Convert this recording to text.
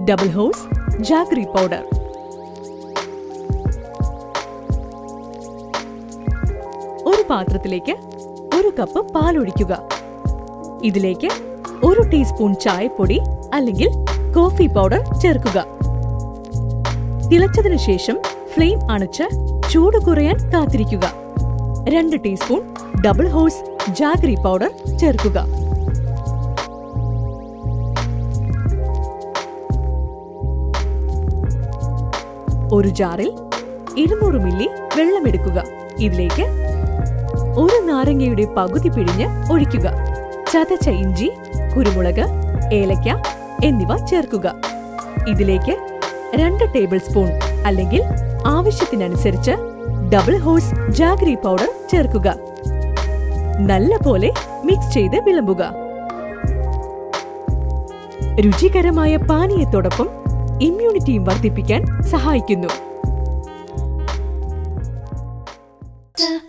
double horse jaggery powder ഒരു പാത്രത്തിലേക്ക് ഒരു കപ്പ് പാലൊഴിക്കുക ഇതിലേക്ക് ഒരു ടീസ്പൂൺ ചായപ്പൊടി അല്ലെങ്കിൽ കോഫി പൗഡർ ചേർക്കുക തിളച്ചതിനു ശേഷം ഫ്ലെയിം അണച്ച് ചൂട് കുറയാൻ കാത്തിരിക്കുക രണ്ട് teaspoon double horse jaggery powder ചേർക്കുക ഒരു ജാറിൽ ഇരുന്നൂറ് മില്ലി വെള്ളമെടുക്കുക ഇതിലേക്ക് ഒരു നാരങ്ങയുടെ പകുതി പിഴിഞ്ഞ് ഒഴിക്കുക ചതച്ച ഇഞ്ചി കുരുമുളക് ഏലക്ക എന്നിവ ചേർക്കുക ഇതിലേക്ക് രണ്ട് ടേബിൾ സ്പൂൺ അല്ലെങ്കിൽ ആവശ്യത്തിനനുസരിച്ച് ഡബിൾ ഹോഴ്സ് ജാഗ്രി പൗഡർ ചേർക്കുക നല്ല പോലെ മിക്സ് ചെയ്ത് വിളമ്പുക രുചികരമായ പാനീയത്തോടൊപ്പം ഇമ്മ്യൂണിറ്റിയും വർദ്ധിപ്പിക്കാൻ സഹായിക്കുന്നു da